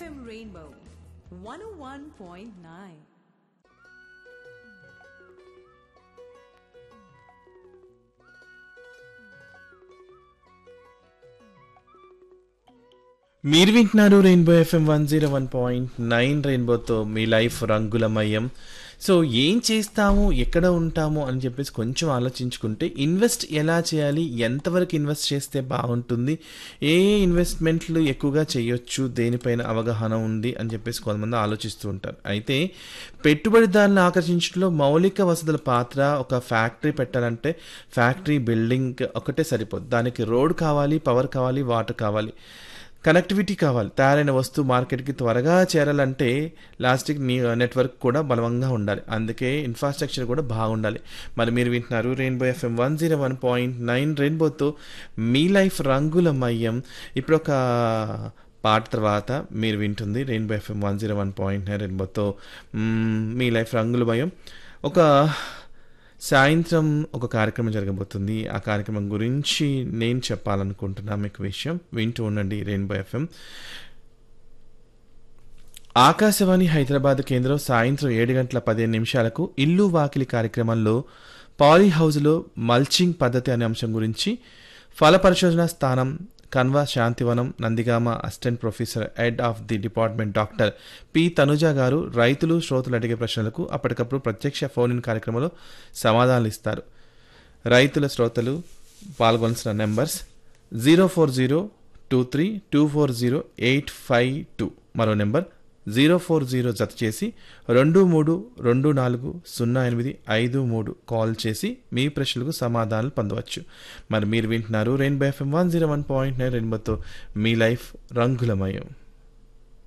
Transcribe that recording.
FM Rainbow 101.9. మీరు వింటున్నారు rainbow FM one zero one point nine రెయిన్బోతో మీ లైఫ్ రంగులమయం సో ఏం చేస్తాము ఎక్కడ ఉంటాము అని చెప్పేసి కొంచెం ఆలోచించుకుంటే ఇన్వెస్ట్ ఎలా చేయాలి ఎంతవరకు ఇన్వెస్ట్ చేస్తే బాగుంటుంది ఏ ఇన్వెస్ట్మెంట్లు ఎక్కువగా చేయొచ్చు దేనిపైన అవగాహన ఉంది అని చెప్పేసి కొంతమంది ఆలోచిస్తూ ఉంటారు అయితే పెట్టుబడిదారులను ఆకర్షించడంలో మౌలిక వసతుల పాత్ర ఒక ఫ్యాక్టరీ పెట్టాలంటే ఫ్యాక్టరీ బిల్డింగ్ ఒకటే సరిపోదు దానికి రోడ్ కావాలి పవర్ కావాలి వాటర్ కావాలి కనెక్టివిటీ కావాలి తయారైన వస్తువు మార్కెట్కి త్వరగా చేరాలంటే లాస్టిక్ నెట్వర్క్ కూడా బలవంగా ఉండాలి అందుకే ఇన్ఫ్రాస్ట్రక్చర్ కూడా బాగుండాలి మరి మీరు వింటున్నారు rainbow FM one zero one point nine రెయిన్బోతో మీ లైఫ్ రంగులమయం ఇప్పుడు ఒక పాట తర్వాత మీరు వింటుంది rainbow FM one zero one point nine రెయిన్బోతో మ్మ్, మీ లైఫ్ రంగులమయం ఒక సాయంత్రం ఒక కార్యక్రమం జరగబోతుంది ఆ కార్యక్రమం గురించి నేను చెప్పాలనుకుంటున్నా మీకు విషయం వింటూ ఉండండి రెయిన్బో ఎఫ్ఎం ఆకాశవాణి హైదరాబాద్ కేంద్రం సాయంత్రం ఏడు గంటల పదిహేను నిమిషాలకు ఇల్లు వాకిలి కార్యక్రమంలో పాలీ హౌస్లో మల్చింగ్ పద్ధతి అనే అంశం గురించి ఫల పరిశోధన స్థానం Kanwa Shanthivanam Nandigama assistant professor head of the department doctor P Tanuja గారు రైతులు శ్రోతలు అడిగే ప్రశ్నలకు అప్పటికప్పుడు ప్రత్యక్ష ఫోన్ ఇన్ కార్యక్రమంలో సమాధానాలు ఇస్తారు రైతుల శ్రోతలు పాల్గొనాల్సిన numbers zero four zero two three two four zero eight five two మరో నెంబర్ జీరో ఫోర్ జీరో జత చేసి రెండు మూడు రెండు నాలుగు సున్నా ఎనిమిది ఐదు మూడు కాల్ చేసి మీ ప్రశ్నలకు సమాధానాలు పొందవచ్చు మరి మీరు వింటున్నారు rainbow FM one zero one point nine రెయిన్బోతో మీ లైఫ్ రంగులమయం